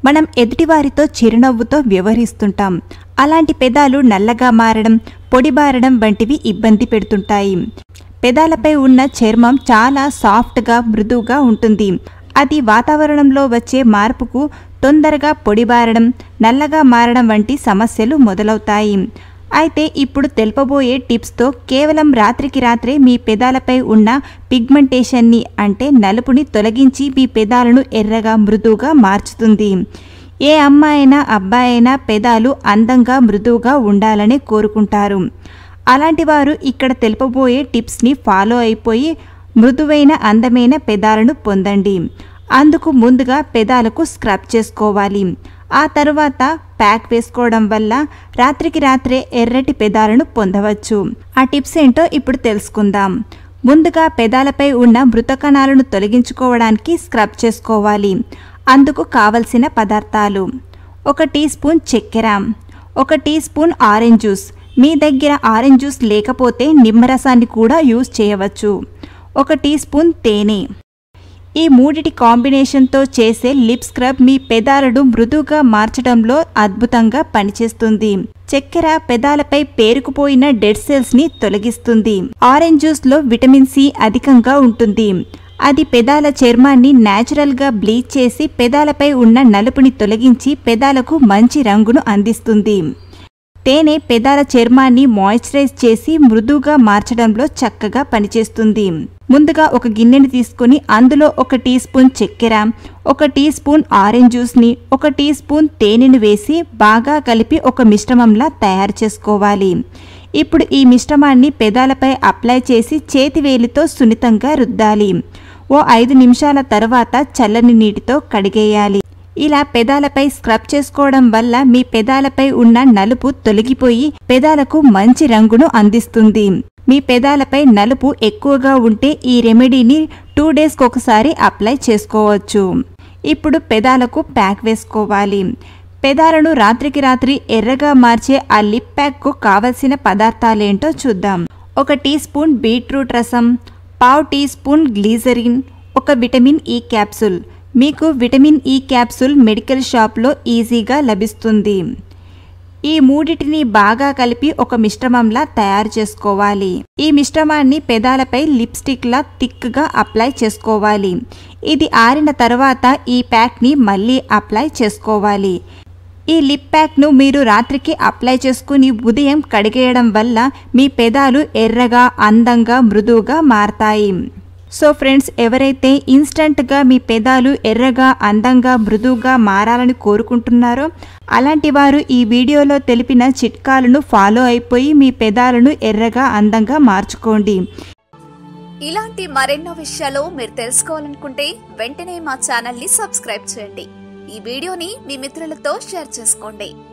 మనం ఎదుటివారితో చిరునవ్వుతో వ్యవహరిస్తుంటాం అలాంటి పెదాలు నల్లగా మారడం పొడిబారడం వంటివి ఇబ్బంది పెడుతుంటాయి పెదాలపై ఉన్న చర్మం చాలా సాఫ్ట్గా మృదువుగా ఉంటుంది అది వాతావరణంలో వచ్చే మార్పుకు తొందరగా పొడిబారడం నల్లగా మారడం వంటి సమస్యలు మొదలవుతాయి అయితే ఇప్పుడు తెలుపబోయే టిప్స్తో కేవలం రాత్రికి రాత్రే మీ పెదాలపై ఉన్న పిగ్మెంటేషన్ని అంటే నలుపుని తొలగించి మీ పెదాలను ఎర్రగా మృదువుగా మార్చుతుంది ఏ అమ్మాయినా అబ్బాయినా పెదాలు అందంగా మృదువుగా ఉండాలని కోరుకుంటారు అలాంటి వారు ఇక్కడ తెలుపబోయే టిప్స్ని ఫాలో అయిపోయి మృదువైన అందమైన పెదాలను పొందండి అందుకు ముందుగా పెదాలకు స్క్రబ్ చేసుకోవాలి ఆ తరువాత ప్యాక్ వేసుకోవడం వల్ల రాత్రికి రాత్రే ఎర్రటి పెదాలను పొందవచ్చు ఆ టిప్స్ ఏంటో ఇప్పుడు తెలుసుకుందాం ముందుగా పెదాలపై ఉన్న మృత కణాలను తొలగించుకోవడానికి స్క్రబ్ చేసుకోవాలి అందుకు కావలసిన పదార్థాలు ఒక టీ స్పూన్ చక్కెర ఒక టీ స్పూన్ ఆరెంజ్ జ్యూస్ మీ దగ్గర ఆరెంజ్ జ్యూస్ లేకపోతే నిమ్మరసాన్ని కూడా యూజ్ చేయవచ్చు ఒక టీ స్పూన్ తేనె ఈ మూడిటి కాంబినేషన్తో చేసే లిప్ స్క్రబ్ మీ పెదాలను మృదువుగా మార్చడంలో అద్భుతంగా పనిచేస్తుంది చక్కెర పెదాలపై పేరుకుపోయిన డెడ్ సెల్స్ ని తొలగిస్తుంది ఆరెంజ్ జ్యూస్ లో విటమిన్ సి అధికంగా ఉంటుంది అది పెదాల చర్మాన్ని న్యాచురల్ గా బ్లీచ్ చేసి పెదాలపై ఉన్న నలుపుని తొలగించి పెదాలకు మంచి రంగును అందిస్తుంది తేనె పెదాల చర్మాన్ని మాయిశ్చరైజ్ చేసి మృదువుగా మార్చడంలో చక్కగా పనిచేస్తుంది ముందుగా ఒక గిన్నెని తీసుకొని అందులో ఒక టీ స్పూన్ చక్కెర ఒక టీ స్పూన్ ఆరెంజ్ జ్యూస్ని ఒక టీ స్పూన్ తేనెను వేసి బాగా కలిపి ఒక మిశ్రమంలా తయారు చేసుకోవాలి ఇప్పుడు ఈ మిశ్రమాన్ని పెదాలపై అప్లై చేసి చేతి వేలితో సున్నితంగా రుద్దాలి ఓ ఐదు నిమిషాల తర్వాత చల్లని నీటితో కడిగేయాలి ఇలా పెదాలపై స్క్రబ్ చేసుకోవడం వల్ల మీ పెదాలపై ఉన్న నలుపు తొలగిపోయి పెదాలకు మంచి రంగును అందిస్తుంది మీ పెదాలపై నలుపు ఎక్కువగా ఉంటే ఈ రెమెడీని టూ డేస్కి ఒకసారి అప్లై చేసుకోవచ్చు ఇప్పుడు పెదాలకు ప్యాక్ వేసుకోవాలి పెదాలను రాత్రికి రాత్రి ఎర్రగా మార్చే ఆ లిప్ ప్యాక్కు కావలసిన పదార్థాలేంటో చూద్దాం ఒక టీ స్పూన్ బీట్రూట్ రసం పావు టీ స్పూన్ గ్లీజరిన్ ఒక విటమిన్ ఈ క్యాప్సూల్ మీకు విటమిన్ ఈ క్యాప్సూల్ మెడికల్ షాప్లో ఈజీగా లభిస్తుంది ఈ మూడిటిని బాగా కలిపి ఒక మిశ్రమంలా తయారు చేసుకోవాలి ఈ మిశ్రమాన్ని పెదాలపై లిప్స్టిక్లా థిక్గా అప్లై చేసుకోవాలి ఇది ఆరిన తర్వాత ఈ ప్యాక్ని మళ్ళీ అప్లై చేసుకోవాలి ఈ లిప్ ప్యాక్ను మీరు రాత్రికి అప్లై చేసుకుని ఉదయం కడిగేయడం వల్ల మీ పెదాలు ఎర్రగా అందంగా మృదువుగా మారతాయి సో ఫ్రెండ్స్ ఎవరైతే ఇన్స్టంట్గా మీ పెదాలు ఎర్రగా అందంగా మృదువుగా మారాలని కోరుకుంటున్నారో అలాంటి వారు ఈ వీడియోలో తెలిపిన చిట్కాలను ఫాలో అయిపోయి మీ పెదాలను ఎర్రగా అందంగా మార్చుకోండి ఇలాంటి మరెన్నో విషయాలు మీరు తెలుసుకోవాలనుకుంటే వెంటనే మా ఛానల్ ని సబ్స్క్రైబ్ చేయండి ఈ వీడియోని మీ మిత్రులతో షేర్ చేసుకోండి